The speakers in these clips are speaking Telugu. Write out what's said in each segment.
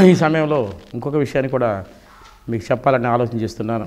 ఈ సమయంలో ఇంకొక విషయాన్ని కూడా మీకు చెప్పాలని ఆలోచన చేస్తున్నాను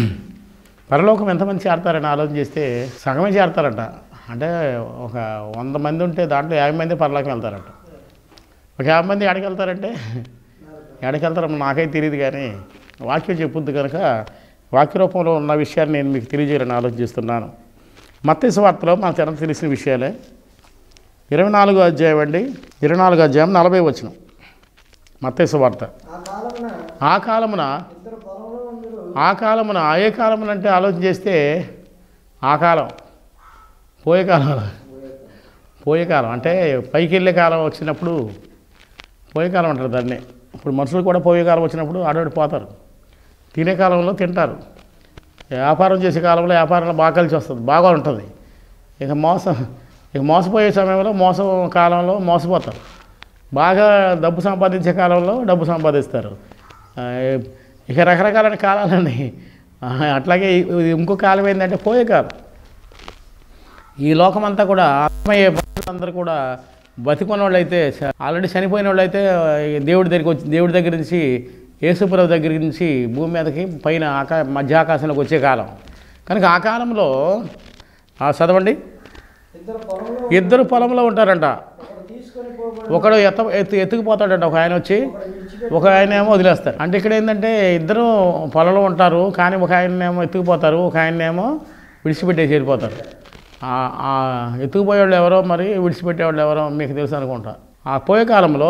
పరలోకం ఎంతమంది చేరతారని ఆలోచన చేస్తే సగమే చేరతారంట అంటే ఒక వంద మంది ఉంటే దాంట్లో యాభై మంది పరలోకం వెళ్తారంట ఒక యాభై మంది ఎక్కడికి వెళ్తారంటే ఎక్కడికి వెళ్తారో నాకైతే తెలియదు కానీ వాక్యం చెప్పుద్ది కనుక వాక్య రూపంలో ఉన్న విషయాన్ని నేను మీకు తెలియజేయాలని ఆలోచన చేస్తున్నాను మత్తయి వార్తలో మన తెర తెలిసిన విషయాలే ఇరవై నాలుగో అధ్యాయం అండి ఇరవై నాలుగో అధ్యాయం నలభై వచ్చిన మత్తయి వార్త ఆ కాలమున ఆ కాలమున ఇద్దరు పొలంలో ఉందరు ఆ కాలమున ఏ కాలమున అంటే ఆలోచన చేస్తే ఆ కాలం పోయే కాలం పోయే కాలం అంటే పైకి వెళ్ళే కాలం వచ్చినప్పుడు పోయే కాలం అంటారు దాన్ని ఇప్పుడు మనుషులు కూడా పోయే కాలం వచ్చినప్పుడు ఆడవాడి పోతారు తినే కాలంలో తింటారు వ్యాపారం చేసే కాలంలో వ్యాపారంలో బాగా కలిసి వస్తుంది బాగా ఉంటుంది ఇక మోసం ఇక మోసపోయే సమయంలో మోసం కాలంలో మోసపోతారు బాగా డబ్బు సంపాదించే కాలంలో డబ్బు సంపాదిస్తారు ఆ, ఇక రకరకాలైన కాలాలండి ఆ, అట్లాగే ఇది ఇంకో కాలం ఏంటంటే పోయే కాలం ఈ లోకమంతా కూడా ఆత్మయ్యే అందరూ కూడా బతికున్న వాళ్ళు అయితే ఆల్రెడీ చనిపోయిన వాళ్ళు అయితే దేవుడి దగ్గరికి వచ్చి దేవుడి దగ్గర నుంచి యేసుప్రభు దగ్గర నుంచి భూమి మీదకి పైన ఆకా మధ్య ఆకాశంలోకి వచ్చే కాలం కనుక ఆ కాలంలో ఆ, చదవండి ఇద్దరు పొలంలో ఇద్దరు పొలంలో ఉంటారంట ఒకడు తీసుకొని పోబడి ఒకడు ఎత్త ఎత్తు ఎత్తుకుపోతాడంట ఒక ఆయన వచ్చి ఒకడు విడిచిపెట్టి ఒక ఆయన ఏమో వదిలేస్తారు అంటే ఇక్కడ ఏంటంటే ఇద్దరు పొలంలో ఉంటారు కానీ ఒక ఆయనేమో ఎత్తుకుపోతారు ఒక ఆయనేమో విడిచిపెట్టేసి వెళ్ళిపోతారు ఆ- ఆ ఎత్తుకుపోయేవాళ్ళు ఎవరో మరి విడిచిపెట్టేవాళ్ళు ఎవరో మీకు తెలుసు అనుకుంటా ఆ పోయే కాలంలో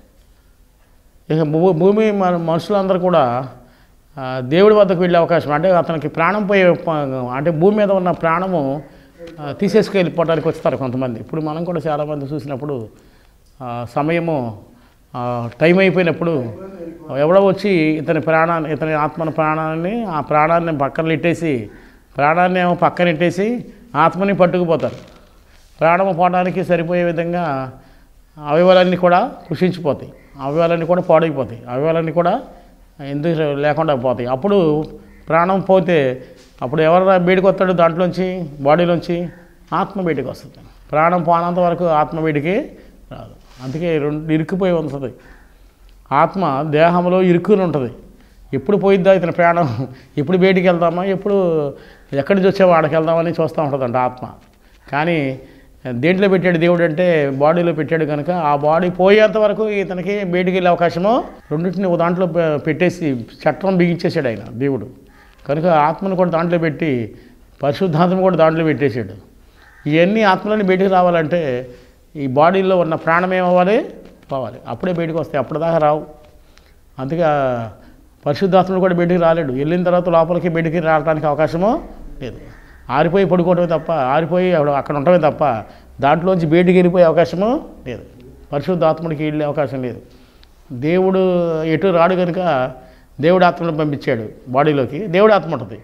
ఇక భూ- భూమి మన మనుషులందరూ కూడా ఆ, దేవుడి వద్దకు వెళ్ళే అవకాశం అంటే అతనికి ప్రాణం పోయే ప- అంటే భూమి మీద ఉన్న ప్రాణము ఆ, తీసేసుకెళ్ళిపోవడానికి వస్తారు కొంతమంది ఇప్పుడు మనం కూడా చాలామంది చూసినప్పుడు ఆ, సమయము ఆ, టైం అయిపోయినప్పుడు ఎవడో వచ్చి ఇతని ప్రాణాన్ని ఇతని ఆత్మని ప్రాణాన్ని ఆ ప్రాణాన్ని పక్కన నెట్టేసి ప్రాణాన్ని ఏమో పక్కన నెట్టేసి ఆత్మని పట్టుకుపోతారు ప్రాణము పోవడానికి సరిపోయే విధంగా అవయవాలన్నీ కూడా కృషించిపోతాయి అవయవాలన్నీ కూడా పాడైపోతాయి అవయవాలన్నీ కూడా ఎందుకు లేకుండా పోతాయి అప్పుడు ప్రాణం పోతే అప్పుడు ఎవరు బయటకు వస్తాడు దాంట్లోంచి బాడీలోంచి ఆత్మ బయటకు వస్తుంది ప్రాణం పోనంత వరకు ఆత్మ బయటికి రాదు అందుకే రెండు ఇరుక్కుపోయి ఉంటుంది ఆత్మ దేహంలో ఇరుక్కుని ఉంటుంది ఎప్పుడు పోయిద్దా ఇతని ప్రాణం ఎప్పుడు బయటికి వెళ్దామా ఎప్పుడు ఎక్కడి నుంచి వచ్చామో ఆడకి వెళ్దామని చూస్తూ ఉంటుందంట ఆత్మ కానీ దేంట్లో పెట్టాడు దేవుడు అంటే బాడీలో పెట్టాడు కనుక ఆ బాడీ పోయేంత వరకు ఇతనికి బయటికి వెళ్ళే అవకాశము రెండింటిని ఒక దాంట్లో పె- పెట్టేసి చట్టం బిగించేశాడు ఆయన దేవుడు కనుక ఆత్మను కూడా దాంట్లో పెట్టి పరిశుద్ధాత్మ కూడా దాంట్లో పెట్టేశాడు ఇవన్నీ ఆత్మలని బయటికి రావాలంటే ఈ బాడీలో ఉన్న ప్రాణం ఏమవ్వాలి పోవాలి అప్పుడే బయటకు వస్తాయి అప్పటిదాకా రావు అందుకే ఆ పరిశుద్ధాత్ముడు కూడా బయటికి రాలేడు వెళ్ళిన తర్వాత లోపలికి బయటికి రావడానికి అవకాశము లేదు ఆరిపోయి పడుకోవడమే తప్ప ఆరిపోయి అక్కడ- అక్కడ ఉండటమే తప్ప దాంట్లోంచి బయటికి వెళ్ళిపోయే అవకాశము లేదు పరిశుద్ధాత్ముడికి వెళ్ళే అవకాశం లేదు దేవుడు ఎటు రాడు కనుక దేవుడు ఆత్మను పంపించాడు బాడీలోకి దేవుడు ఆత్మ ఉంటుంది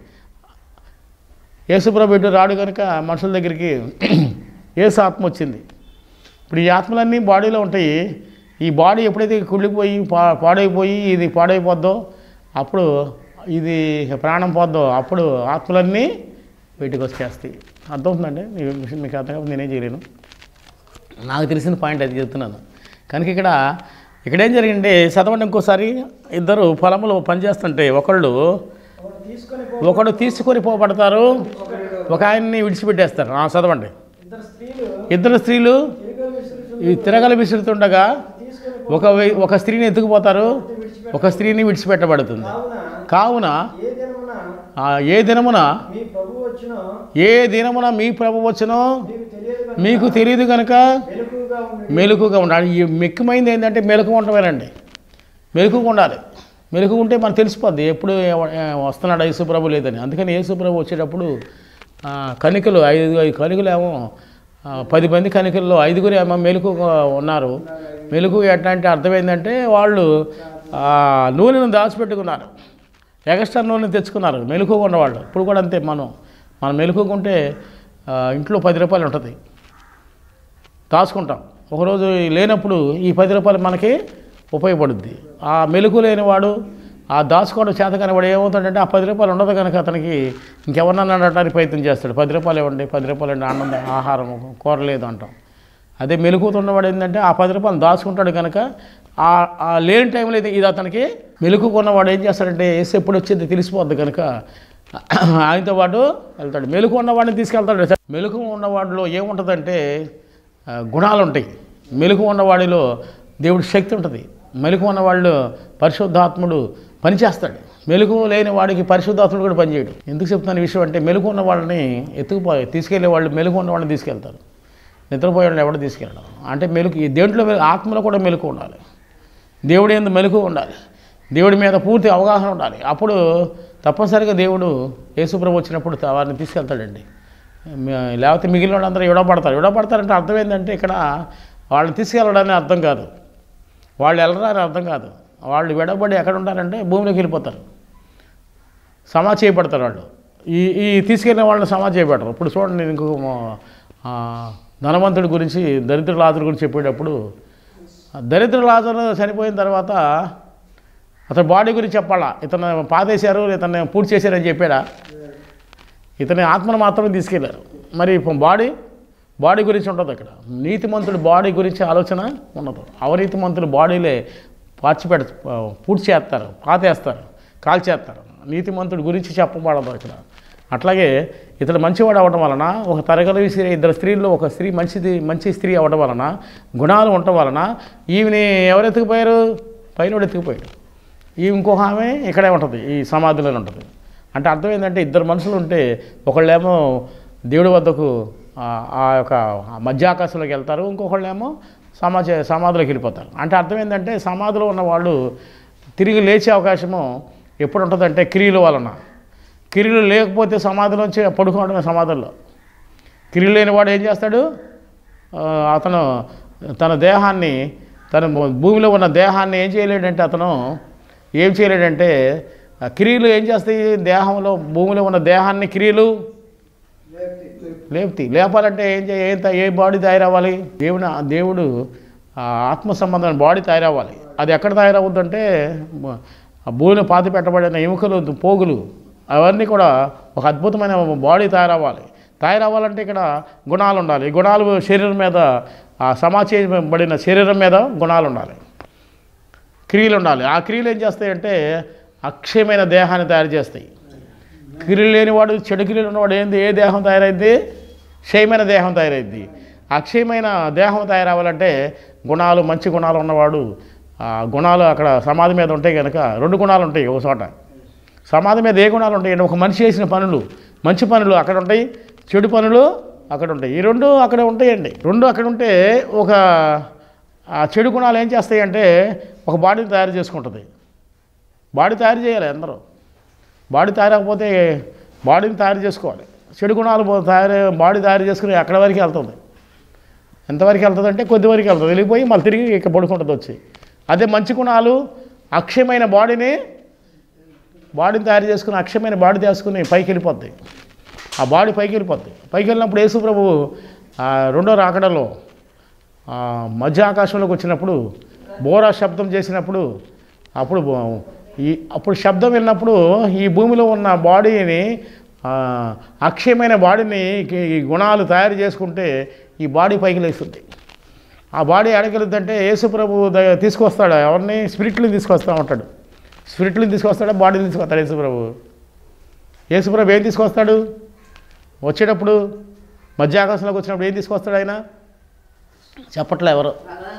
యేసుప్రభు ఎటు రాడు కనుక మనుషుల దగ్గరికి యేసు ఆత్మ వచ్చింది ఇప్పుడు ఈ ఆత్మలన్నీ బాడీలో ఉంటాయి ఈ బాడీ ఎప్పుడైతే కుళ్ళిపోయి పా పాడైపోయి ఇది పాడైపోద్దో అప్పుడు ఇది ప్రాణం పోద్దో అప్పుడు ఆత్మలన్నీ బయటకు వచ్చేస్తాయి అర్థమవుతుందండి ఈ విషయం మీకు అర్థం కాబట్టి నేనేం చేయలేను నాకు తెలిసిన పాయింట్ అది చెప్తున్నాను కనుక ఇక్కడ ఇక్కడ ఏం జరిగిందంటే చదవండి ఇంకోసారి ఇద్దరు పొలంలో పనిచేస్తుంటే ఒకళ్ళు ఒకడు తీసుకొని పో ఒకడు తీసుకొని పోబడతారు ఒక ఆయన్ని విడిచిపెట్టేస్తారు ఆ, చదవండి ఇద్దరు స్త్రీలు ఇద్దరు స్త్రీలు తిరిగి విసురుచు ఈ తిరగలు విసురుతుండగా తీసుకొని ఒక వే- ఒక స్త్రీని ఎత్తుకుపోతారు ఒక స్త్రీని విడిచిపెట్టబడుతుంది కావున కావున ఏ దినమున ఆ ఏ దినమున మీ ప్రభు వచ్చిన ఏ దినమున మీ ప్రభు వచ్చునో మీకు తెలియదు కనుక మీకు తెలియదు కనుక మెలకుగా ఉండి మెలకుగా ఉండాలి ఈ మెక్కుమైంది ఏంటంటే మెలకు ఉండమేనండి మెలకుగా ఉండాలి మెలకు ఉంటే మనకు తెలిసిపోద్ది ఎప్పుడు ఎవ- ఏ వస్తున్నాడు యేసుప్రభు లేదని అందుకని యేసుప్రభు వచ్చేటప్పుడు ఆ, కణికలు ఐదు ఐదు కణికలు ఏమో ఆ, పది మంది కణికల్లో ఐదుగురు ఏమో మెలకు ఉన్నారు మెలకు ఎట్లా అంటే అర్థం ఏంటంటే వాళ్ళు ఆ, నూనెను దాచిపెట్టుకున్నారు ఎక్స్ట్రా నూనె తెచ్చుకున్నారు మెలకుగా ఉన్నవాళ్ళు ఇప్పుడు కూడా అంతే మనం మనం మెలకుగా ఉంటే ఆ, ఇంట్లో పది రూపాయలు ఉంటుంది దాచుకుంటాం ఒకరోజు లేనప్పుడు ఈ పది రూపాయలు మనకి ఉపయోగపడుద్ది ఆ మెలకు లేనివాడు ఆ దాచుకోవడం చేత కానీ వాడు ఏమవుతాడంటే ఆ పది రూపాయలు ఉండదు కనుక అతనికి ఇంకెవరన్నా అనడానికి ప్రయత్నం చేస్తాడు పది రూపాయలు ఇవ్వండి పది రూపాయలు ఇవ్వండి అన్నం ఆహారం కూర లేదు అంటాం అదే మెలుకుతున్నవాడు ఏంటంటే ఆ పది రూపాయలు దాచుకుంటాడు కనుక ఆ ఆ లేని టైంలో ఇది ఇది అతనికి మెలకు కొన్నవాడు ఏం చేస్తాడంటే ఏసు ఎప్పుడు వచ్చేది తెలిసిపోద్ది కనుక ఆయనతో పాటు వెళ్తాడు మెలకు ఉన్నవాడిని తీసుకెళ్తాడు మెలకు ఉన్నవాడిలో ఏముంటుందంటే ఆ, గుణాలు ఉంటాయి మెలకు ఉన్నవాడిలో దేవుడి శక్తి ఉంటుంది మెలకు ఉన్నవాళ్ళు పరిశుద్ధాత్ముడు పనిచేస్తాడు మెలకు లేని వాడికి పరిశుద్ధాత్ముడు కూడా పనిచేయడు ఎందుకు చెప్తాను ఈ విషయం అంటే మెలకు ఉన్న వాళ్ళని ఎత్తుకుపో తీసుకెళ్లే వాళ్ళు మెలకు ఉన్న వాళ్ళని తీసుకెళ్తారు నిద్రపోయే వాళ్ళని ఎవడు తీసుకెళ్ళడం అంటే మెలకు ఈ దేంట్లో మెలు- ఆత్మలో కూడా మెలకు ఉండాలి దేవుడి ఎందు మెలకు ఉండాలి దేవుడి మీద పూర్తి అవగాహన ఉండాలి అప్పుడు తప్పనిసరిగా దేవుడు యేసుప్రభు వచ్చినప్పుడు త- వారిని తీసుకెళ్తాడండి మ- లేకపోతే మిగిలిన వాళ్ళందరూ ఇవ్వబడతారు ఇవ్వబడతారంటే అర్థం ఏంటంటే ఇక్కడ వాళ్ళని తీసుకెళ్ళడానికి అర్థం కాదు వాళ్ళు వెళ్ళరని అర్థం కాదు వాళ్ళు విడబడి ఎక్కడ ఉంటారంటే భూమిలోకి వెళ్ళిపోతారు సమా చేయబడతారు వాళ్ళు ఈ ఈ తీసుకెళ్ళిన వాళ్ళని సమా చేయబడరు ఇప్పుడు చూడండి నేను ఇంకో ఆ, ధనవంతుడి గురించి దరిద్ర లాజరు గురించి చెప్పేటప్పుడు ఆ దరిద్ర లాజరు చనిపోయిన తర్వాత అతని బాడీ గురించి చెప్పాలా ఇతను పాతేశారు ఇతన్ని పూర్తి చేశారని చెప్పాడా ఇతని ఆత్మను మాత్రమే తీసుకెళ్లారు మరి ఇప్పుడు బాడీ బాడీ గురించి ఉంటుంది అక్కడ నీతిమంతుడి బాడీ గురించి ఆలోచన ఉండదు అవనీతిమంతుడు బాడీలే పార్చిపెడ పూర్తి చేస్తారు పాతేస్తారు కాల్చేస్తారు నీతిమంతుడి గురించి చెప్పబడదు ఇక్కడ అట్లాగే ఇతడు మంచివాడు అవ్వడం వలన ఒక తరగతి స్త్రీ ఇద్దరు స్త్రీల్లో ఒక స్త్రీ మంచిది మంచి స్త్రీ అవ్వడం వలన గుణాలు ఉండటం వలన ఈమెని ఎవరు ఎత్తుకుపోయారు పైన ఎత్తుకుపోయాడు ఈ ఇంకొక ఆమె ఇక్కడే ఉంటుంది ఈ సమాధిలోనే ఉంటుంది అంటే అర్థం ఏంటంటే ఇద్దరు మనుషులు ఉంటే ఒకళ్ళేమో దేవుడి వద్దకు ఆ- ఆ యొక్క మధ్యాకాశంలోకి వెళ్తారు ఇంకొకళ్ళేమో సమాజ సమాధిలోకి వెళ్ళిపోతారు అంటే అర్థం ఏంటంటే సమాధిలో ఉన్న వాళ్ళు తిరిగి లేచే అవకాశము ఎప్పుడు ఉంటుందంటే క్రియల వలన క్రియలు లేకపోతే సమాధిలోంచి పడుకోవడమే సమాధుల్లో క్రియలు లేని వాడు ఏం చేస్తాడు ఆ, అతను తన దేహాన్ని తన భూమిలో ఉన్న దేహాన్ని ఏం చేయలేడంటే అతను ఏం చేయలేడంటే ఆ క్రియలు ఏం చేస్తాయి దేహంలో భూమిలో ఉన్న దేహాన్ని క్రియలు లేపుతి లేపాలంటే ఏం చేయ ఏం త- ఏ బాడీ తయారవ్వాలి దేవుని దేవుడు ఆ ఆత్మ సంబంధమైన బాడీ తయారవ్వాలి అది ఎక్కడ తయారవుద్దంటే మ- ఆ భూమిలో పాతి పెట్టబడిన ఎముకలు పోగులు అవన్నీ కూడా ఒక అద్భుతమైన బాడీ తయారవ్వాలి తయారవ్వాలంటే ఇక్కడ గుణాలు ఉండాలి ఈ గుణాలు శరీరం మీద ఆ సమాచేయబడిన శరీరం మీద గుణాలు ఉండాలి క్రియలు ఉండాలి ఆ క్రియలు ఏం చేస్తాయంటే అక్షయమైన దేహాన్ని తయారు చేస్తాయి క్రియలు లేనివాడు చెడు క్రియలు ఉన్నవాడు ఏంది ఏ దేహం తయారైంది క్షయమైన దేహం తయారైంది అక్షయమైన దేహం తయారవ్వాలంటే గుణాలు మంచి గుణాలు ఉన్నవాడు ఆ గుణాలు అక్కడ సమాధి మీద ఉంటాయి కనుక రెండు గుణాలు ఉంటాయి ఒక చోట సమాధి మీద ఏ గుణాలు ఉంటాయి ఒక మనిషి చేసిన పనులు మంచి పనులు అక్కడ ఉంటాయి చెడు పనులు అక్కడ ఉంటాయి ఈ రెండు అక్కడ ఉంటాయండి రెండు అక్కడ ఉంటే ఒక ఆ చెడు గుణాలు ఏం చేస్తాయి అంటే ఒక బాడీని తయారు చేసుకుంటుంది బాడీ తయారు చేయాలి అందరూ బాడీ తయారకపోతే బాడీని తయారు చేసుకోవాలి చెడు గుణాలు పో- తయారు బాడీ తయారు చేసుకుని ఎక్కడ వరకు వెళ్తుంది ఎంతవరకు వెళ్తుంది అంటే కొద్ది వరకు వెళ్తుంది వెళ్ళిపోయి మళ్ళీ తిరిగి ఇక్కడ పడుకుంటుంది వచ్చి అదే మంచి గుణాలు అక్షయమైన బాడీని బాడీని తయారు చేసుకుని అక్షయమైన బాడీ తీసుకుని పైకి వెళ్ళిపోద్ది ఆ బాడీ పైకి వెళ్ళిపోద్ది పైకి వెళ్ళినప్పుడు యేసు ప్రభు ఆ రెండో రాకడలో ఆ మధ్య ఆకాశంలోకి వచ్చినప్పుడు బోరా శబ్దం చేసినప్పుడు అప్పుడు బో- ఈ అప్పుడు శబ్దం విన్నప్పుడు ఈ భూమిలో ఉన్న బాడీని ఆ, అక్షయమైన బాడీని ఈ- ఈ గుణాలు తయారు చేసుకుంటే ఈ బాడీ పైకి లేస్తుంది ఆ బాడీ ఎడగలుద్దంటే యేసు ప్రభు ద- తీసుకొస్తాడు ఎవరిని స్పిరిట్ని తీసుకొస్తా ఉంటాడు స్పిరిట్ని తీసుకొస్తాడా బాడీని తీసుకొస్తాడు యేసు ప్రభు యేసు ప్రభు ఏం తీసుకొస్తాడు వచ్చేటప్పుడు మధ్య ఆకాశంలోకి వచ్చినప్పుడు ఏం తీసుకొస్తాడు ఆయన చెప్పట్లే ఎవరు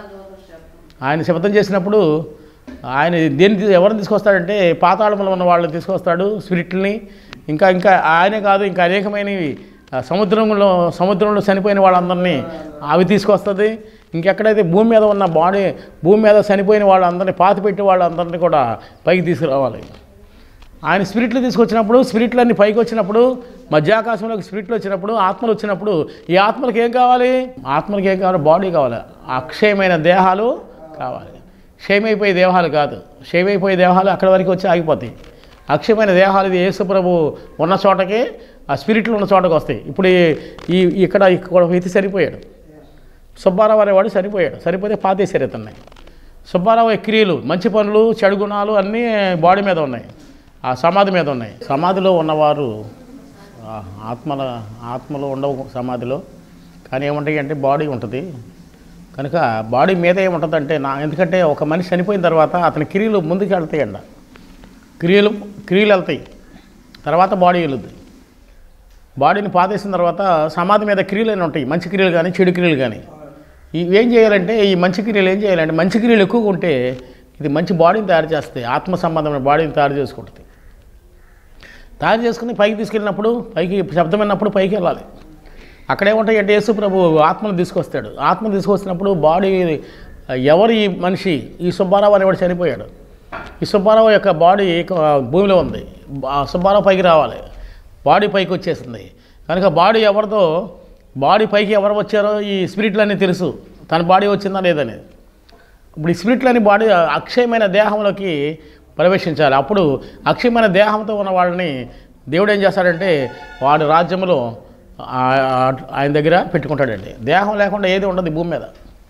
ఆయన శబ్దం చేసినప్పుడు ఆయన దేన్ని తీ- ఎవరిని తీసుకొస్తాడంటే పాతాళంలో ఉన్న వాళ్ళని తీసుకొస్తాడు స్పిరిట్ని ఇంకా ఇంకా ఆయనే కాదు ఇంకా అనేకమైనవి ఆ, సముద్రంలో సముద్రంలో చనిపోయిన వాళ్ళందరినీ అవి తీసుకొస్తుంది ఇంకెక్కడైతే భూమి మీద ఉన్న బాడీ భూమి మీద చనిపోయిన వాళ్ళందరినీ పాతి పెట్టి వాళ్ళందరినీ కూడా పైకి తీసుకురావాలి ఆయన స్పిరిట్లు తీసుకొచ్చినప్పుడు స్పిరిట్లన్నీ పైకి వచ్చినప్పుడు మధ్యాకాశంలోకి స్పిరిట్లు వచ్చినప్పుడు ఆత్మలు వచ్చినప్పుడు ఈ ఆత్మలకు ఏం కావాలి ఆత్మలకు ఏం కావాలి బాడీ కావాలి అక్షయమైన దేహాలు కావాలి క్షయమైపోయే దేహాలు కాదు క్షయమైపోయే దేహాలు అక్కడి వరకు వచ్చి ఆగిపోతాయి అక్షయమైన దేహాలు ఇది యేసుప్రభు ఉన్న చోటకి ఆ స్పిరిట్లు ఉన్న చోటకి వస్తాయి ఇప్పుడు ఈ- ఈ ఇక్కడ ఇక్కడ ఒక వ్యక్తి సరిపోయాడు సుబ్బారావు అనేవాడు సరిపోయాడు సరిపోతే పాతేశారు ఇతన్ని సుబ్బారావు క్రియలు మంచి పనులు చెడు గుణాలు అన్నీ బాడీ మీద ఉన్నాయి ఆ సమాధి మీద ఉన్నాయి సమాధిలో ఉన్నవారు ఆ, ఆత్మల ఆత్మలో ఉండవు సమాధిలో కానీ ఏముంటాయి అంటే బాడీ ఉంటుంది కనుక బాడీ మీద ఏముంటుందంటే నా ఎందుకంటే ఒక మనిషి చనిపోయిన తర్వాత అతని క్రియలు ముందుకు వెళ్తాయండ క్రియలు క్రియలు వెళ్తాయి తర్వాత బాడీ వెళుద్ది బాడీని పాతేసిన తర్వాత సమాధి మీద క్రియలు అని ఉంటాయి మంచి క్రియలు కానీ చెడు క్రియలు కానీ ఇవి ఏం చేయాలంటే ఈ మంచి క్రియలు ఏం చేయాలంటే మంచి క్రియలు ఎక్కువగా ఉంటే ఇది మంచి బాడీని తయారు చేస్తాయి ఆత్మ సంబంధమైన బాడీని తయారు చేసుకుంటుంది తయారు చేసుకుని పైకి తీసుకెళ్ళినప్పుడు పైకి శబ్దం విన్నప్పుడు పైకి వెళ్ళాలి అక్కడేముంటాయి అంటే యేసు ప్రభు ఆత్మను తీసుకొస్తాడు ఆత్మ తీసుకొచ్చినప్పుడు బాడీ ఎవరు ఈ మనిషి ఈ సుబ్బారావు అనేవాడు చనిపోయాడు ఈ సుబ్బారావు యొక్క బాడీ ఇక భూమిలో ఉంది ఆ సుబ్బారావు పైకి రావాలి బాడీ పైకి వచ్చేసింది కనుక బాడీ ఎవరిదో బాడీ పైకి ఎవరు వచ్చారో ఈ స్పిరిట్లన్నీ తెలుసు తన బాడీ వచ్చిందా లేదని ఇప్పుడు ఈ స్పిరిట్లని బాడీ అక్షయమైన దేహంలోకి ప్రవేశించాలి అప్పుడు అక్షయమైన దేహంతో ఉన్న వాళ్ళని దేవుడు ఏం చేస్తాడంటే వాడి రాజ్యంలో ఆ- ఆ- ఆయన దగ్గర పెట్టుకుంటాడండి దేహం లేకుండా ఏది ఉండదు ఈ భూమి మీద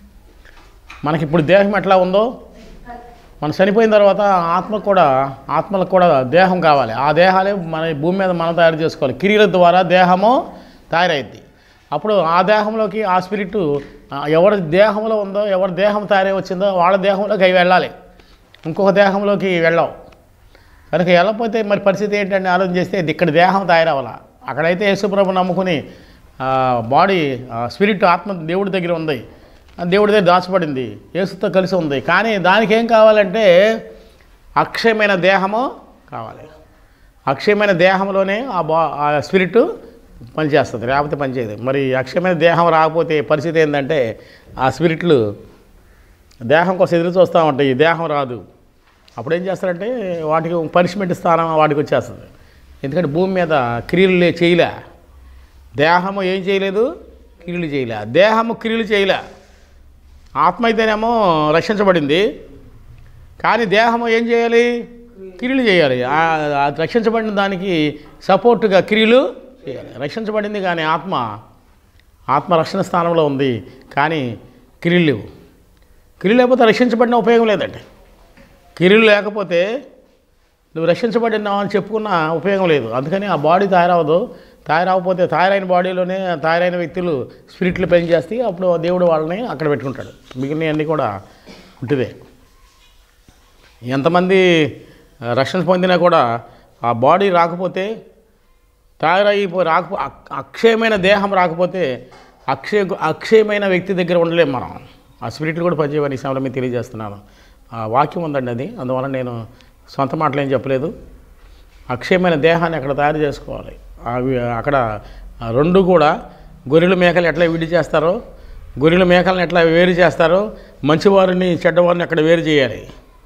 మనకి ఇప్పుడు దేహం ఎట్లా ఉందో మనం చనిపోయిన తర్వాత ఆత్మకు కూడా ఆత్మలకు కూడా దేహం కావాలి ఆ దేహాలే మన ఈ భూమి మీద మనం తయారు చేసుకోవాలి క్రియల ద్వారా దేహము తయారైద్ది అప్పుడు ఆ దేహంలోకి ఆ స్పిరిట్ ఆ, ఎవరి దేహంలో ఉందో ఎవరి దేహం తయారై వచ్చిందో వాళ్ళ దేహంలోకి అవి వెళ్ళాలి ఇంకొక దేహంలోకి వెళ్ళవు కనుక వెళ్ళకపోతే మరి పరిస్థితి ఏంటంటే ఆలోచన చేస్తే ఇది ఇక్కడ దేహం తయారవ్వాలా అక్కడైతే యేసుప్రభు నమ్ముకుని ఆ, బాడీ ఆ, స్పిరిట్ ఆత్మ దేవుడి దగ్గర ఉంది ఆ దేవుడి దగ్గర దాచబడింది యేసుతో కలిసి ఉంది కానీ దానికి ఏం కావాలంటే అక్షయమైన దేహము కావాలి అక్షయమైన దేహంలోనే ఆ బా ఆ స్పిరిట్ పనిచేస్తుంది లేకపోతే పనిచేయదు మరి అక్షయమైన దేహం రాకపోతే పరిస్థితి ఏంటంటే ఆ స్పిరిట్లు దేహం కోసం ఎదురు చూస్తూ ఉంటాయి ఈ దేహం రాదు అప్పుడు ఏం చేస్తారంటే వాటికి పనిష్మెంట్ స్థానం వాటికి వచ్చేస్తుంది ఎందుకంటే భూమి మీద క్రియలు లే- చేయలే దేహము ఏం చేయలేదు క్రియలు చేయలే దేహము క్రియలు చేయలే ఆత్మ అయితేనేమో రక్షించబడింది కానీ దేహము ఏం చేయాలి క్రియలు చేయాలి ఆ- ఆ రక్షించబడిన దానికి సపోర్టుగా క్రియలు చేయాలి రక్షించబడింది కానీ ఆత్మ ఆత్మ రక్షణ స్థానంలో ఉంది కానీ క్రియలు లేవు క్రియలు లేకపోతే రక్షించబడిన ఉపయోగం లేదండి క్రియలు లేకపోతే నువ్వు రక్షించబడినావు అని చెప్పుకున్న ఉపయోగం లేదు అందుకని ఆ బాడీ తయారవదు తయారవకపోతే తయారైన బాడీలోనే తయారైన వ్యక్తులు స్పిరిట్లు పెయిన్ చేస్తే అప్పుడు దేవుడు వాళ్ళని అక్కడ పెట్టుకుంటాడు మిగిలినవన్నీ కూడా ఉంటిదే ఎంతమంది ఆ, రక్షణ పొందినా కూడా ఆ బాడీ రాకపోతే తయారైపో రాకపో అక్- అక్షయమైన దేహం రాకపోతే అక్షయ అక్షయమైన వ్యక్తి దగ్గర ఉండలేం మనం ఆ స్పిరిట్లు కూడా పనిచేయమని ఈ సమయంలో మీకు తెలియజేస్తున్నాను ఆ వాక్యం ఉందండి అది అందువల్ల నేను సొంత మాటలు ఏం చెప్పలేదు అక్షయమైన దేహాన్ని అక్కడ తయారు చేసుకోవాలి అవి అక్కడ ఆ రెండు కూడా గొర్రెల మేకలు ఎట్లా విడి చేస్తారో గొర్రెల మేకలను ఎట్లా వేరు చేస్తారో మంచివారిని చెడ్డవారిని అక్కడ వేరు చేయాలి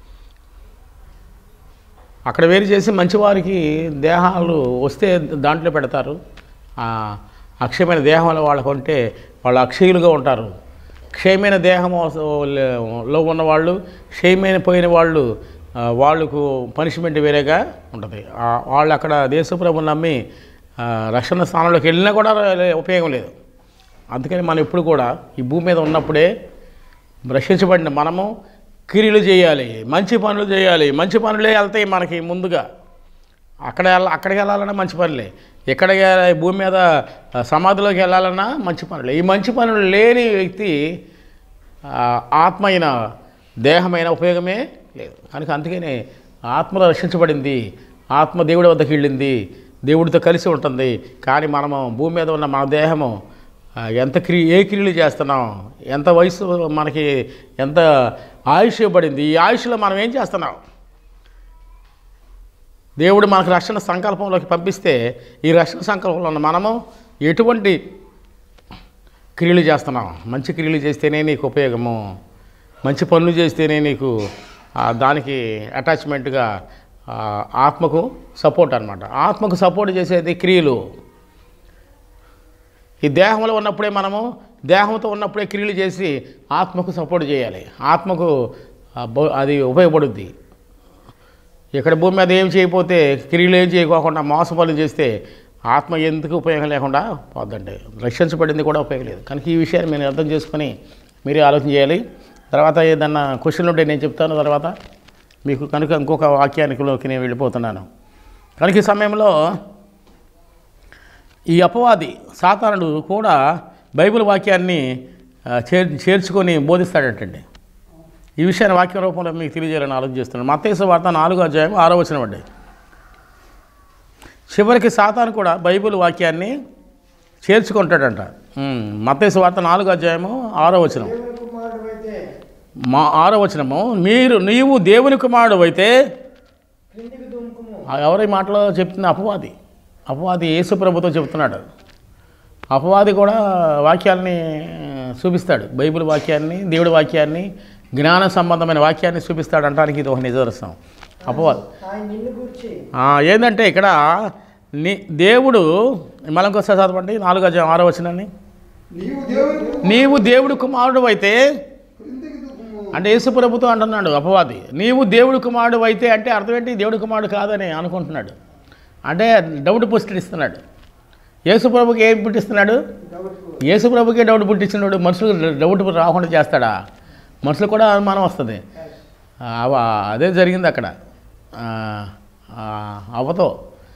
అక్కడ వేరు చేసి మంచివారికి దేహాలు వస్తే దాంట్లో పెడతారు ఆ అక్షయమైన దేహం వాళ్ళకు ఉంటే వాళ్ళు అక్షయులుగా ఉంటారు క్షయమైన దేహం లో ఉన్నవాళ్ళు క్షయమైన పోయిన వాళ్ళు ఆ, వాళ్ళకు పనిష్మెంట్ వేరేగా ఉంటుంది ఆ, వాళ్ళు అక్కడ దేశప్రభుని నమ్మి ఆ, రక్షణ స్థానంలోకి వెళ్ళినా కూడా ఉపయోగం లేదు అందుకని మనం ఎప్పుడు కూడా ఈ భూమి మీద ఉన్నప్పుడే రక్షించబడిన మనము క్రియలు చేయాలి మంచి పనులు చేయాలి మంచి పనులే వెళ్తాయి మనకి ముందుగా అక్కడ వెళ్ళ అక్కడికి వెళ్ళాలన్నా మంచి పనులే ఎక్కడ భూమి మీద ఆ, సమాధిలోకి వెళ్ళాలన్నా మంచి పనులే ఈ మంచి పనులు లేని వ్యక్తి ఆ, ఆత్మ అయిన దేహమైన ఉపయోగమే లేదు కనుక అందుకనే ఆత్మలో రక్షించబడింది ఆత్మ దేవుడి వద్దకు వెళ్ళింది దేవుడితో కలిసి ఉంటుంది కానీ మనము భూమి మీద ఉన్న మన దేహము ఆ, ఎంత క్రియ ఏ క్రియలు చేస్తున్నాం ఎంత వయసు మనకి ఎంత ఆయుష్ ఇవ్వబడింది ఈ ఆయుష్లో మనం ఏం చేస్తున్నాం దేవుడు మనకు రక్షణ సంకల్పంలోకి పంపిస్తే ఈ రక్షణ సంకల్పంలో ఉన్న మనము ఎటువంటి క్రియలు చేస్తున్నాం మంచి క్రియలు చేస్తేనే నీకు ఉపయోగము మంచి పనులు చేస్తేనే నీకు ఆ, దానికి అటాచ్మెంట్గా ఆ, ఆత్మకు సపోర్ట్ అనమాట ఆత్మకు సపోర్ట్ చేసేది క్రియలు ఈ దేహంలో ఉన్నప్పుడే మనము దేహంతో ఉన్నప్పుడే క్రియలు చేసి ఆత్మకు సపోర్ట్ చేయాలి ఆత్మకు ఆ, బ- అది ఉపయోగపడుద్ది ఇక్కడ భూమి మీద ఏం చేయకపోతే క్రియలు ఏం చేయకోకుండా మోసపనులు చేస్తే ఆత్మ ఎందుకు ఉపయోగం లేకుండా పోద్దండి రక్షించబడింది కూడా ఉపయోగం లేదు కనుక ఈ విషయాన్ని మీరు అర్థం చేసుకొని మీరే ఆలోచన చేయాలి తర్వాత ఏదన్నా క్వశ్చన్ ఉంటే నేను చెప్తాను తర్వాత మీకు కనుక ఇంకొక వాక్యానికిలోకి నేను వెళ్ళిపోతున్నాను కనుక ఈ సమయంలో ఈ అపవాది సాతానుడు కూడా బైబిల్ వాక్యాన్ని ఆ, చేర్ చేర్చుకొని బోధిస్తాడటండి ఈ విషయాన్ని వాక్య రూపంలో మీకు తెలియజేయాలని ఆలోచన చేస్తున్నాను మత్తేసు వార్త నాలుగో అధ్యాయం ఆరో వచనం అండి చివరికి సాతాను కూడా బైబిల్ వాక్యాన్ని చేర్చుకుంటాడంట ఉమ్, మత్తేసు వార్త నాలుగో అధ్యాయము ఆరో వచనం దేవుని కుమారుడు అయితే మా ఆరో వచనము మీరు నీవు దేవుని కుమారుడు అయితే క్రిందికి దుముకుము ఆ ఎవరి మాటలో చెప్తున్న అపవాది అపవాది యేసు ప్రభుతో చెప్తున్నాడు అపవాది కూడా వాక్యాలని చూపిస్తాడు బైబిల్ వాక్యాన్ని దేవుడి వాక్యాన్ని జ్ఞాన సంబంధమైన వాక్యాన్ని చూపిస్తాడు అంటానికి ఇది ఒక నిదర్శనం అపవాది ఆయన నిన్ను గూర్చి ఆ, ఏంటంటే ఇక్కడ నీ దేవుడు మళ్ళొకసారి చదవండి నాలుగో అధ్యాయం ఆరో వచనాన్ని నీవు దేవుని నీవు దేవుడు కుమారుడు అయితే క్రిందికి దుఃఖము అంటే యేసు ప్రభుతో అంటున్నాడు అపవాది నీవు దేవుడు కుమారుడు అయితే అంటే అర్థం ఏంటి దేవుడు కుమారుడు కాదని అనుకుంటున్నాడు అంటే డౌట్ పుట్టిస్తున్నాడు యేసు ప్రభుకి ఏం పుట్టిస్తున్నాడు డౌట్కు యేసు ప్రభుకే డౌట్ పుట్టించినాడు మనుషులు డౌట్ రాకుండా చేస్తాడా మనుషులు కూడా అనుమానం వస్తుంది ఆ, అవ- అదే జరిగింది అక్కడ ఆ, ఆ, అవ్వతో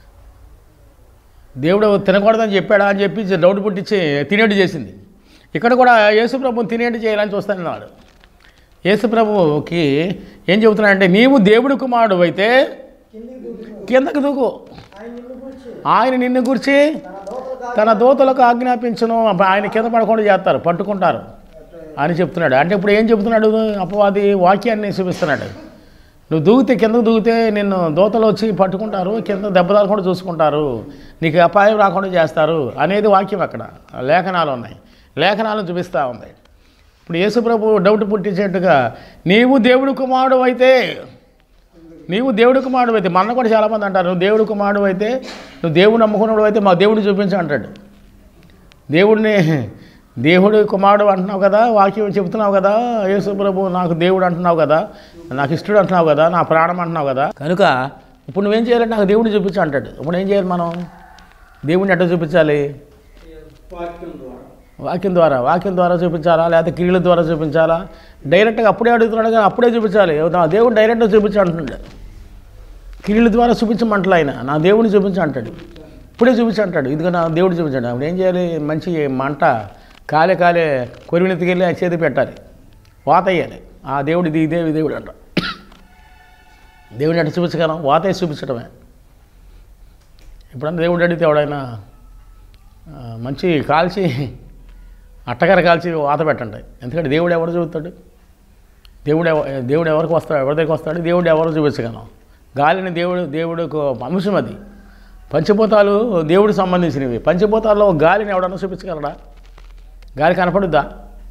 దేవుడు తినకూడదని చెప్పాడా అని చెప్పి డౌట్ పుట్టించి తినేట్టు చేసింది ఇక్కడ కూడా యేసు ప్రభుని తినేట్టు చేయాలని చూస్తానన్నాడు యేసు ప్రభుకి ఏం చెబుతున్నాడంటే నీవు దేవుడు కుమారుడు అయితే కిందికి దుముకుము కిందకు దూకు ఆయన నిన్ను గూర్చి ఆయన నిన్ను గురించి తన దోతలు తన దూతలకు ఆజ్ఞాపించను అబ్బా, ఆయన కింద పడకుండా చేస్తారు పట్టుకుంటారు అని చెప్తున్నాడు అంటే ఇప్పుడు ఏం చెప్తున్నాడు అపవాది వాక్యాన్ని చూపిస్తున్నాడు నువ్వు దూకితే కిందకు దూకితే నిన్ను దూతలు వచ్చి పట్టుకుంటారు కింద దెబ్బ తాగకుండా చూసుకుంటారు నీకు అపాయం రాకుండా చేస్తారు అనేది వాక్యం అక్కడ లేఖనాలు ఉన్నాయి లేఖనాలను చూపిస్తూ ఉంది ఇప్పుడు యేసుప్రభు డౌట్ పుట్టించేట్టుగా నీవు దేవుడు కుమారుడు అయితే నీవు దేవుడు కుమారుడు అయితే మన కూడా చాలామంది అంటారు నువ్వు దేవుడు కుమారుడు అయితే నువ్వు దేవుడు నమ్ముకున్నాడు అయితే మా దేవుడు చూపించు అంటాడు దేవుడిని దేవుడు కుమారుడు అంటున్నావు కదా వాక్యం చెప్తున్నావు కదా యేసు ప్రభు నాకు దేవుడు అంటున్నావు కదా నాకు ఇష్టడు అంటున్నావు కదా నా ప్రాణం అంటున్నావు కదా కనుక ఇప్పుడు నువ్వేం చేయాలంటే నాకు దేవుడిని చూపించు అంటాడు ఇప్పుడు ఏం చేయాలి మనం దేవుడిని ఎట్లా చూపించాలి వాక్యం ద్వారా వాక్యం ద్వారా వాక్యం ద్వారా చూపించాలా లేకపోతే క్రియల ద్వారా చూపించాలా డైరెక్ట్గా అప్పుడే అడుగుతున్నాడు కానీ అప్పుడే చూపించాలి నా దేవుడు డైరెక్ట్గా చూపించు అంటున్నాడు క్రియల ద్వారా చూపించమంటలే ఆయన నా దేవుడిని చూపించు అంటాడు ఇప్పుడే చూపించు అంటాడు ఇదిగో నా దేవుడు చూపించాడు అప్పుడు ఏం చేయాలి మంచి మంట కాలే కాలే కొరివినెత్తికెళ్ళి ఆ చేతి పెట్టాలి వాత వేయాలి ఆ దేవుడు ఇది ఇదే దేవుడు అంట దేవుడిని ఎట్లా చూపించగలం వాత వేసి చూపించడమే ఇప్పుడన్నా దేవుడు అడిగితే ఎవడైనా ఆ, మంచి కాల్చి అట్టగారు కాల్చి వాత పెట్టండి ఎందుకంటే దేవుడు ఎవరు చూపుతాడు దేవుడు ఎవ- దేవుడు ఎవరికి వస్తాడు ఎవరి దగ్గరికి వస్తాడు దేవుడు ఎవరు చూపించగలం గాలిని దేవుడు దేవుడికి అంశం అది పంచభూతాలు దేవుడికి సంబంధించినవి పంచభూతాల్లో ఒక గాలిని ఎవడన్నా చూపించగలడా గాలి కనపడుద్దా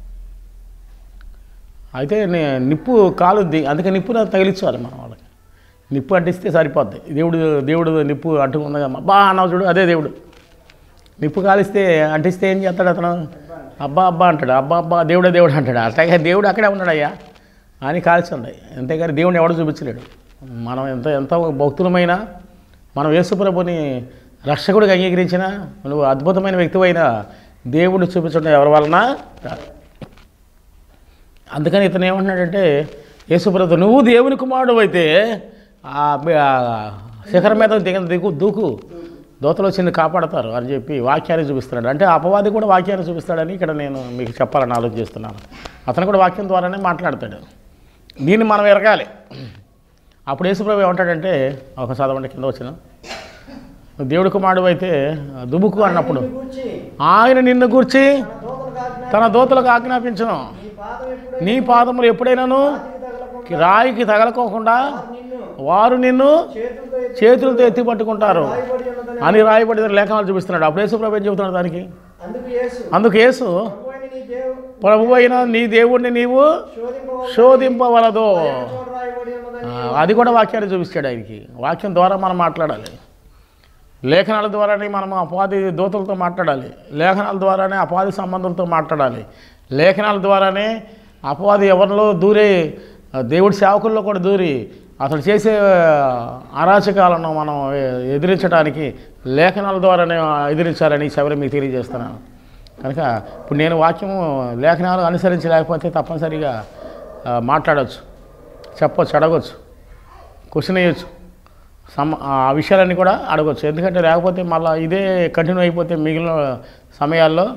అయితే ని- నిప్పు కాలుద్ది అందుకే నిప్పు తగిలించాలి మనం వాళ్ళకి నిప్పు అంటిస్తే సరిపోద్ది దేవుడు దేవుడు నిప్పు అంటుకుంది బా అన్నావు చూడు అదే దేవుడు నిప్పు కాలిస్తే అంటిస్తే ఏం చేస్తాడు అతను అబ్బా అబ్బా అంటాడు అబ్బా అబ్బా దేవుడే దేవుడు అంటాడు అట్లాగే దేవుడు అక్కడే ఉన్నాడయ్యా అని కాల్చండి అంతేగాని దేవుడిని ఎవడు చూపించలేడు మనం ఎంత ఎంత భక్తులమైనా మనం యేసుప్రభుని రక్షకుడిగా అంగీకరించిన నువ్వు అద్భుతమైన వ్యక్తివైన దేవుడు చూపించడం ఎవరి వలన కాదు. అందుకని ఇతను ఏమంటున్నాడంటే యేసుప్రభు నువ్వు దేవుని కుమారుడు అయితే ఆ బి- ఆ శిఖరం మీద దిగ దిగు దూకు దోతలు వచ్చి కాపాడతారు అని చెప్పి వాక్యాన్ని చూపిస్తున్నాడు అంటే అపవాది కూడా వాక్యాన్ని చూపిస్తాడని ఇక్కడ నేను మీకు చెప్పాలని ఆలోచిస్తున్నాను అతను కూడా వాక్యం ద్వారానే మాట్లాడతాడు దీన్ని మనం ఎరగాలి అప్పుడు యేసుప్రభు ఏమంటాడంటే ఒక చదవండి కింద వచ్చిన దేవుడు కుమారుడు అయితే దుబుకు అన్నప్పుడు నిన్ను గూర్చి ఆయన నిన్ను గూర్చి తన దోతలకు ఆజ్ఞ తన దోతలకు ఆజ్ఞాపించను నీ పాదం ఎప్పుడైనా నీ పాదములు ఎప్పుడైనాను రాతికి తగలకుండా రాయికి తగలకోకుండా నిన్ను వారు నిన్ను చేతులతో ఎత్తి చేతులతో ఎత్తి పట్టుకుంటారు రాయబడి ఉన్నదని అని రాయబడిన లేఖనాలు చూపిస్తున్నాడు అప్పుడు యేసుప్రభు ఏం చెబుతున్నాడు దానికి అందుకు యేసు అందుకు యేసు ప్రభువైన నీ దేవు ప్రభు అయిన నీ దేవుణ్ణి నీవు శోధింపవలదు. శోధింపవలదు చోట రాయబడి ఉన్నదని ఆ, అది కూడా వాక్యాన్ని చూపిస్తాడు ఆయనకి వాక్యం ద్వారా మనం మాట్లాడాలి లేఖనాల ద్వారానే మనం అపాధి దూతలతో మాట్లాడాలి లేఖనాల ద్వారానే అపాధి సంబంధంతో మాట్లాడాలి లేఖనాల ద్వారానే అపవాది ఎవరిలో దూరి ఆ, దేవుడి సేవకుల్లో కూడా దూరి అతడు చేసే అరాచకాలను మనం ఎ- ఎదిరించడానికి లేఖనాల ద్వారానే ఎదిరించాలని చివరి మీకు తెలియజేస్తున్నాను కనుక ఇప్పుడు నేను వాక్యము లేఖనాలు అనుసరించలేకపోతే తప్పనిసరిగా ఆ, మాట్లాడవచ్చు చెప్పొచ్చు అడగవచ్చు క్వశ్చన్ వేయచ్చు సమ ఆ విషయాలన్నీ కూడా అడగవచ్చు ఎందుకంటే లేకపోతే మళ్ళీ ఇదే కంటిన్యూ అయిపోతే మిగిలిన సమయాల్లో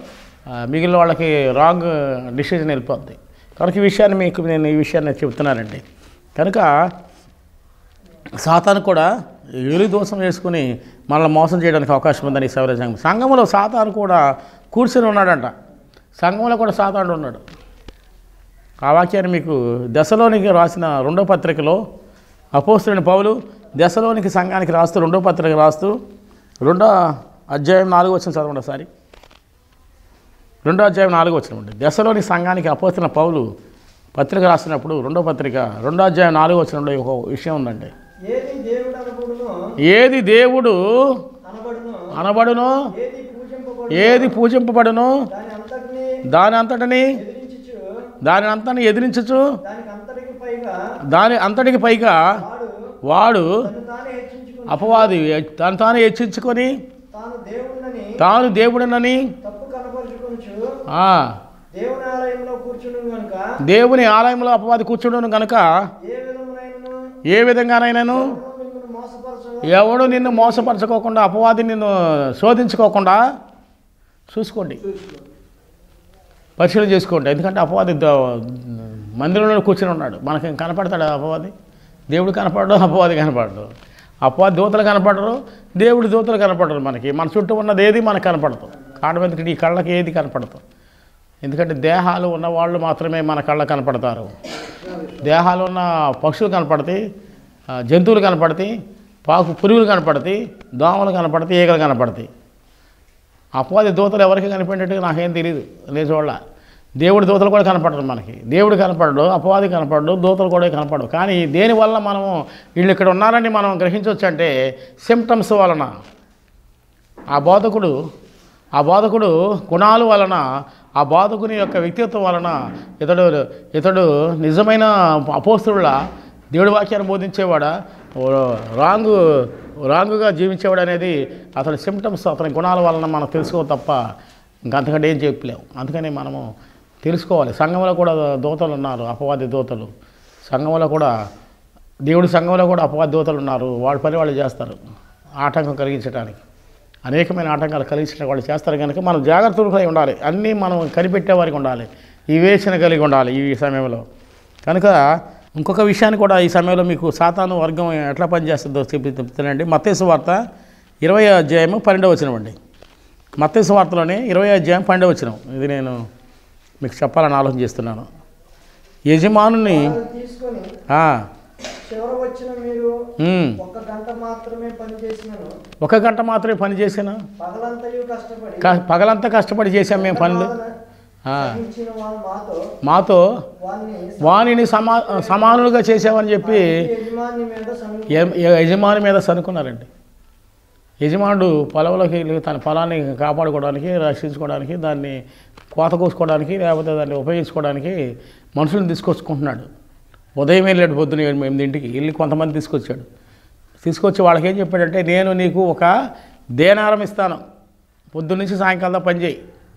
ఆ, మిగిలిన వాళ్ళకి రాంగ్ డిసిజన్ వెళ్ళిపోద్ది కనుక ఈ విషయాన్ని మీకు నేను ఈ విషయాన్ని చెప్తున్నానండి కనుక సాతాను కూడా ఎలు దోషం వేసుకుని మనల్ని మోసం చేయడానికి అవకాశం ఉందని ఈ సౌర సంఘం సంఘంలో సాతాను కూడా కూర్చొని ఉన్నాడంట సంఘంలో కూడా సాతాను ఉన్నాడు ఆ వాక్యాన్ని మీకు దశలోనికి రాసిన రెండో పత్రికలో అపోస్తులైన పౌలు దశలోనికి సంఘానికి రాస్తూ రెండో పత్రిక రాస్తూ రెండో అధ్యాయం నాలుగు వచ్చిన చదవండి ఒకసారి రెండో అధ్యాయం నాలుగు వచ్చిన ఉండి దశలోని సంఘానికి అపోస్తున్న పౌలు పత్రిక రాసినప్పుడు రెండో పత్రిక రెండో అధ్యాయం నాలుగు వచ్చిన ఒక విషయం ఉందండి ఏది దేవుడు అనబడునో ఏది దేవుడు అనబడునో అనబడును ఏది పూజింపబడు ఏది పూజింపబడును దాని అంతటిని దాని అంతటిని ఎదిరించుచు దాని అంతని ఎదిరించచ్చు దానికి అంతటికి పైగా దాని అంతటికి పైగా వాడు వాడు తను తానే హెచ్చించుకుని అపవాది తను తాను హెచ్చించుకొని తాను దేవుడినని తాను దేవుడినని తప్పు కనపరుచుకొనుచు ఆ, దేవుని ఆలయంలో కూర్చుని గనుక దేవుని ఆలయంలో అపవాది కూర్చుండును గనుక ఏ విధమునైనను ఏ విధంగానైనాను మిమ్మల్ని మోసపరచగా ఎవడు నిన్ను మోసపరచుకోకుండా అపవాది నిన్ను శోధించుకోకుండా చూసుకోండి పరిశీలన చేసుకోండి ఎందుకంటే అపవాది ద- మందిరంలో కూర్చొని ఉన్నాడు మనకి కనపడతాడు అపవాది దేవుడు కనపడడు అపవాది కనపడడు అపవాది దూతలు కనపడరు దేవుడి దూతలు కనపడరు మనకి మన చుట్టూ ఉన్నది ఏది మనకు కనపడదు కారణం ఎందుకంటే ఈ కళ్ళకి ఏది కనపడదు ఎందుకంటే దేహాలు ఉన్న వాళ్ళు మాత్రమే మన కళ్ళకు కనపడతారు దేహాలు ఉన్న పక్షులు కనపడతాయి ఆ, జంతువులు కనపడతాయి పాకు పురుగులు కనపడతాయి దోమలు కనపడతాయి ఈగలు కనపడతాయి అపవాది దూతలు ఎవరికి కనిపెట్టేట్టుగా నాకేం తెలియదు నేను చూడాల దేవుడి దూతలు కూడా కనపడరు మనకి దేవుడు కనపడడు అపవాది కనపడడు దూతలు కూడా కనపడవు కానీ దేనివల్ల మనము వీళ్ళు ఇక్కడ ఉన్నారని మనం గ్రహించవచ్చు అంటే సిమ్టమ్స్ వలన ఆ బోధకుడు ఆ బోధకుడు గుణాలు వలన ఆ బోధకుని యొక్క వ్యక్తిత్వం వలన ఇతడు ఇతడు నిజమైన అపోస్తుడుల దేవుడి వాక్యాన్ని బోధించేవాడా ఓ రాంగు రాంగుగా జీవించేవాడు అనేది అతని సిమ్టమ్స్ అతని గుణాల వలన మనం తెలుసుకో తప్ప ఇంకంతకంటే ఏం చెప్పలేము అందుకని మనము తెలుసుకోవాలి సంఘంలో కూడా దూతలు ఉన్నారు అపవాది దూతలు సంఘంలో కూడా దేవుడి సంఘంలో కూడా అపవాది దూతలు ఉన్నారు వాళ్ళ పని వాళ్ళు చేస్తారు ఆటంకం కలిగించడానికి అనేకమైన ఆటంకాలు కలిగించిన వాళ్ళు చేస్తారు కనుక మనం జాగ్రత్తగా ఉండాలి అన్నీ మనం కనిపెట్టే వారికి ఉండాలి ఈ వేసిన కలిగి ఉండాలి ఈ సమయంలో కనుక ఇంకొక విషయాన్ని కూడా ఈ సమయంలో మీకు సాతాను వర్గం ఎట్లా పనిచేస్తుందో చెప్పి చెప్తానండి మత్తేసు వార్త ఇరవై అధ్యాయము పన్నెండవ వచనం మత్తేసు వార్తలోనే ఇరవై అధ్యాయం పన్నెండవ వచనం ఇది నేను మీకు చెప్పాలని ఆలోచన చేస్తున్నాను యజమానుని వాళ్ళని తీసుకొని ఆ, చివర వచ్చిన మీరు ఉమ్, ఒక్క గంట మాత్రమే పని చేసినను ఒక గంట మాత్రమే పని చేసాను పగలంతయు కష్టపడి క- పగలంతా కష్టపడి చేసాం మేము పనులు ఆ. సహించిన వాళ్ళు మాతో మాతో వారిని వాణిని సమా సమానులుగా చేసామని చెప్పి యజమాని మీద సమీ- య- య- యజమాని మీద సనుకున్నారండి యజమానుడు పొలంలోకి వెళ్ళి తన పొలాన్ని కాపాడుకోవడానికి రక్షించుకోవడానికి దాన్ని కోత కోసుకోవడానికి లేకపోతే దాన్ని ఉపయోగించుకోవడానికి మనుషులను తీసుకొచ్చుకుంటున్నాడు ఉదయం వెళ్ళాడు పొద్దున ఏడు ఎనిమిదింటికి వెళ్ళి కొంతమంది తీసుకొచ్చాడు తీసుకొచ్చి వాళ్ళకి ఏం చెప్పాడంటే నేను నీకు ఒక దేనారం ఇస్తాను పొద్దున్న నుంచి సాయంకాలం దాకా పని చేయి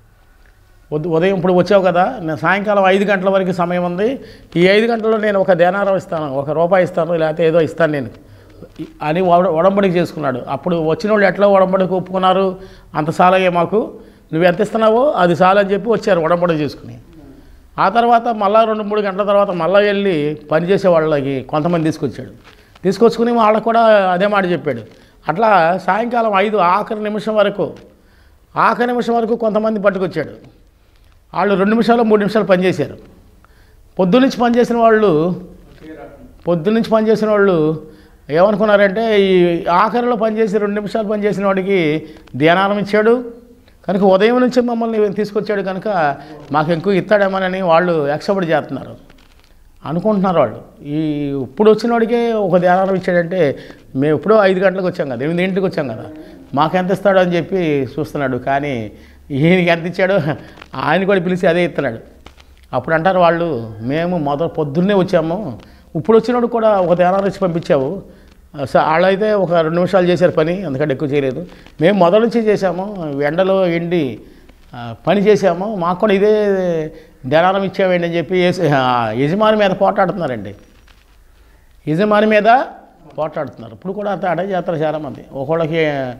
ఉద- ఉదయం ఇప్పుడు వచ్చావు కదా నేను సాయంకాలం ఐదు గంటల వరకు సమయం ఉంది ఈ ఐదు గంటల్లో నేను ఒక దేనారం ఇస్తాను ఒక రూపాయి ఇస్తాను లేకపోతే ఏదో ఇస్తాను నేను ఈ- అని ఒడ- ఒడంబడిక చేసుకున్నాడు అప్పుడు వచ్చిన వాళ్ళు ఎట్లా ఒడంబడికి ఒప్పుకున్నారు అంత సాలయ్యే మాకు నువ్వు ఎంత ఇస్తున్నావో అది చాలని చెప్పి వచ్చారు ఒడంబడిక చేసుకుని ఆ తర్వాత మళ్ళా రెండు మూడు గంటల తర్వాత మళ్ళీ వెళ్ళి పనిచేసే వాళ్ళకి కొంతమంది తీసుకొచ్చాడు తీసుకొచ్చుకుని వాళ్ళకు కూడా అదే మాట చెప్పాడు అట్లా సాయంకాలం ఐదు ఆఖరి నిమిషం వరకు ఆఖరి నిమిషం వరకు కొంతమంది పట్టుకొచ్చాడు వాళ్ళు రెండు నిమిషాలు మూడు నిమిషాలు పనిచేశారు పొద్దున్నుంచి పనిచేసిన వాళ్ళు పొద్దున్నుంచి పనిచేసిన వాళ్ళు ఏమనుకున్నారంటే ఈ ఆఖరిలో పనిచేసి రెండు నిమిషాలు పనిచేసిన వాడికి ధ్యానానం ఇచ్చాడు కనుక ఉదయం నుంచి మమ్మల్ని తీసుకొచ్చాడు కనుక మాకు ఎక్కువ ఇస్తాడేమోనని వాళ్ళు ఎక్సపడి చేస్తున్నారు అనుకుంటున్నారు వాళ్ళు ఈ ఇప్పుడు వచ్చిన వాడికే ఒక ధ్యానం ఇచ్చాడంటే మేము ఎప్పుడో ఐదు గంటలకు వచ్చాం కదా ఎనిమిదింటికి వచ్చాం కదా మాకు ఎంత ఇస్తాడు అని చెప్పి చూస్తున్నాడు కానీ ఈయనకి ఎంత ఇచ్చాడో ఆయన కూడా పిలిచి అదే ఇస్తున్నాడు అప్పుడు అంటారు వాళ్ళు మేము మొదటి పొద్దున్నే వచ్చాము ఇప్పుడు వచ్చినప్పుడు కూడా ఒక ధ్యానాలు ఇచ్చి పంపించావు స- వాళ్ళైతే ఒక రెండు నిమిషాలు చేశారు పని ఎందుకంటే ఎక్కువ చేయలేదు మేము మొదటి నుంచి చేశాము ఎండలో ఎండి ఆ, పని చేశాము మాకు కూడా ఇదే ధ్యానం ఇచ్చామండి అని చెప్పి యేసు- ఆ, యజమాని మీద పోటాడుతున్నారండి యజమాని మీద పోటాడుతున్నారు ఇప్పుడు కూడా అట్లా అడే చేస్తారు చాలామంది ఒకళ్ళకి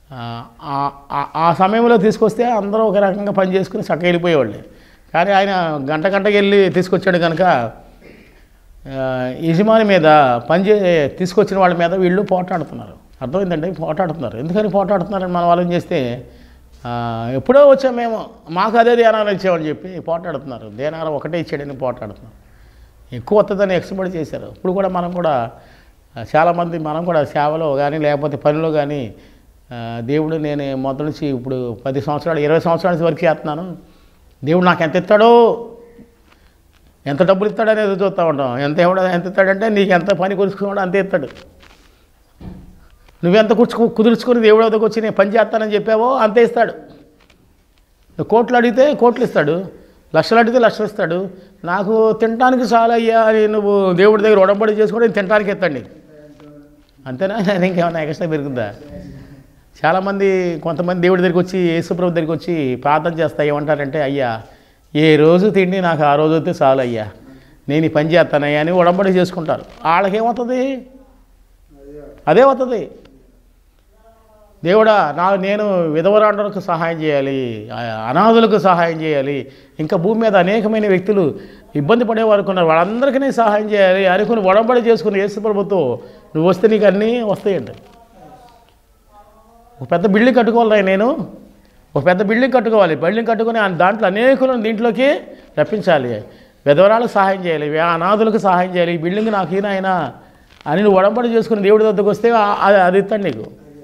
ఆ, ఆ- ఆ- ఆ సమయంలో తీసుకొస్తే అందరూ ఒక రకంగా పని చేసుకుని చక్కగా వెళ్ళిపోయేవాళ్ళే కానీ ఆయన గంట గంటకి వెళ్ళి తీసుకొచ్చాడు కనుక ఆ, యజమాని మీద పనిచే తీసుకొచ్చిన వాళ్ళ మీద వీళ్ళు పోటాడుతున్నారు అర్థమైందండి పోటాడుతున్నారు ఎందుకని పోటాడుతున్నారని మనం ఆలోచన చేస్తే ఆ, ఎప్పుడో వచ్చాం మేము మాకు అదే ధ్యానాలు ఇచ్చామని చెప్పి పోటాడుతున్నారు ధ్యానాలు ఒకటే ఇచ్చాడని పోటాడుతున్నారు ఎక్కువ వస్తుందని ఎక్స్పెక్ట్ చేశారు ఇప్పుడు కూడా మనం కూడా ఆ, చాలామంది మనం కూడా సేవలో కానీ లేకపోతే పనిలో కానీ ఆ, దేవుడు నేను మొదటి నుంచి ఇప్పుడు పది సంవత్సరాలు ఇరవై సంవత్సరాల నుంచి వర్క్ చేస్తున్నాను దేవుడు నాకు ఎంత ఇస్తాడో ఎంత డబ్బులు ఇస్తాడో అనేది చూస్తూ ఉంటాం ఎంత ఎవడో ఎంత ఇస్తాడంటే నీకు ఎంత పని కుదుర్చుకున్నాడో అంతే ఇస్తాడు నువ్వెంత కూర్చుకు కుదుర్చుకొని దేవుడి వద్దకు వచ్చి నేను పని చేస్తానని చెప్పావో అంతే ఇస్తాడు నువ్వు కోట్లు అడిగితే కోట్లు ఇస్తాడు లక్షలు అడిగితే లక్షలు ఇస్తాడు నాకు తినడానికి చాలా అయ్యా అని నువ్వు దేవుడి దగ్గర ఉడంబడి చేసుకోవడం నేను తినడానికి ఇస్తాడు నీకు అంతేనా నేను ఇంకేమైనా ఎక్స్ట్రా పెరుగుద్దా చాలామంది కొంతమంది దేవుడి దగ్గరికి వచ్చి యేసుప్రభు దగ్గరికి వచ్చి ప్రార్థన చేస్తా ఏమంటారంటే అయ్యా ఏ రోజు తిండి నాకు ఆ రోజు వస్తే చాలు అయ్యా నేను ఈ పని చేస్తానయ్యా అని ఉడంబడి చేసుకుంటారు వాళ్ళకేమవుతుంది అదే అవుతుంది దేవుడా నా నేను విధవరాండలకు సహాయం చేయాలి ఆ అనాథులకు సహాయం చేయాలి ఇంకా భూమి మీద అనేకమైన వ్యక్తులు ఇబ్బంది పడేవారు ఉన్నారు వాళ్ళందరికీ నేను సహాయం చేయాలి అనుకుని ఒడంబడి చేసుకుని యేసు ప్రభుత్వం నువ్వు వస్తే నీకు అన్నీ వస్తాయండి ఒక పెద్ద బిల్డింగ్ కట్టుకోవాలి నేను ఒక పెద్ద బిల్డింగ్ కట్టుకోవాలి బిల్డింగ్ కట్టుకొని ఆ దాంట్లో అనేకులను దీంట్లోకి రప్పించాలి విధవరాలకు సహాయం చేయాలి వే- అనాథులకు సహాయం చేయాలి ఈ బిల్డింగ్ నాకు ఈయన ఆయన అని నువ్వు ఒడంబడి చేసుకుని దేవుడి వద్దకు వస్తే ఆ- అది అది ఇస్తాడు నీకు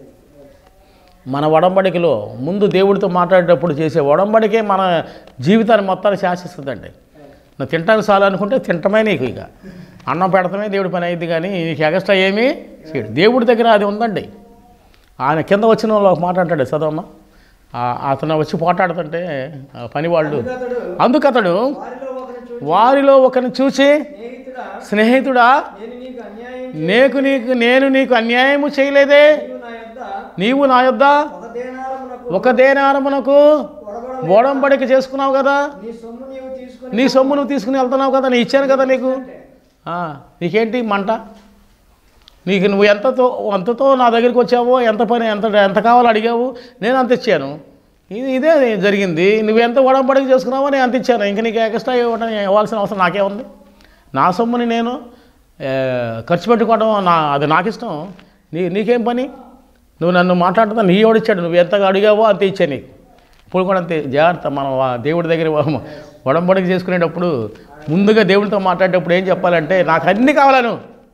మన ఒడంబడికలో ముందు దేవుడితో మాట్లాడేటప్పుడు చేసే ఒడంబడికే మన జీవితాన్ని మొత్తాన్ని శాసిస్తుందండి నువ్వు తింటానికి చాలు అనుకుంటే తింటమే నీకు ఇక అన్నం పెడతామే దేవుడి పని అయింది కానీ నీకు ఎగస్ట్రా ఏమీ చేయడు దేవుడి దగ్గర అది ఉందండి ఆయన కింద వచ్చిన వాళ్ళు ఒక మాట అంటాడు చదవమ్మా ఆ- అతను వచ్చి పోటాడుతుంటే ఆ పనివాళ్ళు అతడు అందుకతడు వారిలో ఒకరిని చూసి వారిలో ఒకరిని చూసి స్నేహితుడా స్నేహితుడా నేను నీకు అన్యాయం నీకు నీకు నేను నీకు అన్యాయము చేయలేదే నీవు నా యొద్ద నీవు నా యొద్ద ఒక దేనారమునకు ఒక దేనారమునకు ఒడబడ ఓడంబడిక చేసుకున్నావు కదా నీ సొమ్ము నీవు తీసుకుని నీ సొమ్ము నువ్వు తీసుకుని వెళ్తున్నావు కదా నేను ఇచ్చాను కదా నీకు ఆ, నీకేంటి మంట నీకు నువ్వు ఎంతతో ఎంతతో నా దగ్గరికి వచ్చావో ఎంత పని ఎంత ఎంత కావాలో అడిగావు నేను అంత ఇచ్చాను ఇది ఇదే జరిగింది నువ్వు ఎంత ఒడంబడిక చేసుకున్నావో నేను అంత ఇచ్చాను ఇంక నీకు ఎక్స్ట్రా ఇవ్వడం ఇవ్వాల్సిన అవసరం నాకే ఉంది నా సొమ్ముని నేను ఏ, ఖర్చు పెట్టుకోవడం నా అది నాకు ఇష్టం నీ నీకేం పని నువ్వు నన్ను మాట్లాడుతున్నా నీ ఎవడిచ్చాడు నువ్వు ఎంత అడిగావో అంత ఇచ్చా నీకు ఇప్పుడు కూడా అంతే జాగ్రత్త మనం వా- దేవుడి దగ్గర వా- ఒడంబడిక చేసుకునేటప్పుడు ముందుగా దేవుడితో మాట్లాడేటప్పుడు ఏం చెప్పాలంటే నాకు అన్నీ కావాలను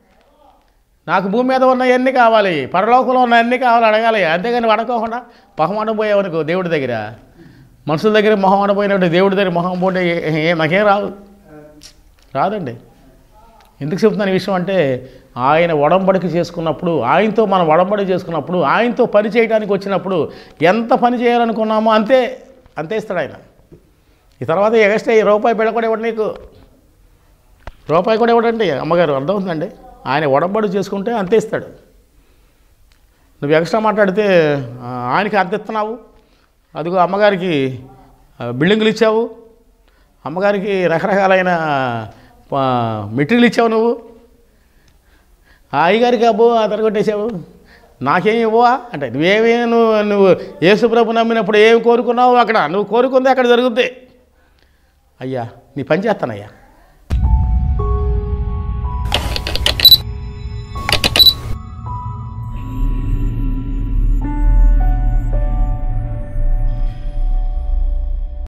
నాకు భూమి మీద ఉన్నవన్నీ కావాలి పరలోకంలో ఉన్నవన్నీ కావాలి అడగాలి అంతేగాని అడగకుండా మొహమాట పోయావనుకో దేవుడి దగ్గర మనుషుల దగ్గర మొహమాట పోయినప్పుడు దేవుడి దగ్గర మొహం పోతే ఏ- ఏ- నాకేం రాదు రాదండి ఎందుకు చెప్తున్నాను ఈ విషయం అంటే ఆయన ఒడంబడిక చేసుకున్నప్పుడు ఆయనతో మనం ఒడంబడిక చేసుకున్నప్పుడు ఆయనతో పని చేయడానికి వచ్చినప్పుడు ఎంత పని చేయాలనుకున్నామో అంతే అంతే ఇస్తాడు ఆయన ఈ తర్వాత ఎగస్ట్రా ఈ రూపాయి బిళ్ళ కూడా ఇవ్వడు నీకు రూపాయి కూడా ఇవ్వడండి అమ్మగారు అర్థమవుతుందండి ఆయన ఒడంబడి చేసుకుంటే అంతే ఇస్తాడు నువ్వు ఎక్స్ట్రా మాట్లాడితే ఆ, ఆయనకి అంత ఇస్తున్నావు అదిగో అమ్మగారికి ఆ, బిల్డింగులు ఇచ్చావు అమ్మగారికి రకరకాలైన ఆ, మెటీరియల్ ఇచ్చావు నువ్వు ఆ అయ్యగారికి అబ్బో అదరగొట్టేసావు నాకేం ఇవ్వవా అంటే నువ్వేమీ నువ్వు నువ్వు యేసుప్రభు నమ్మినప్పుడు ఏం కోరుకున్నావు అక్కడ నువ్వు కోరుకుంది అక్కడ జరుగుద్ది అయ్యా నీ పని చేస్తానయ్యా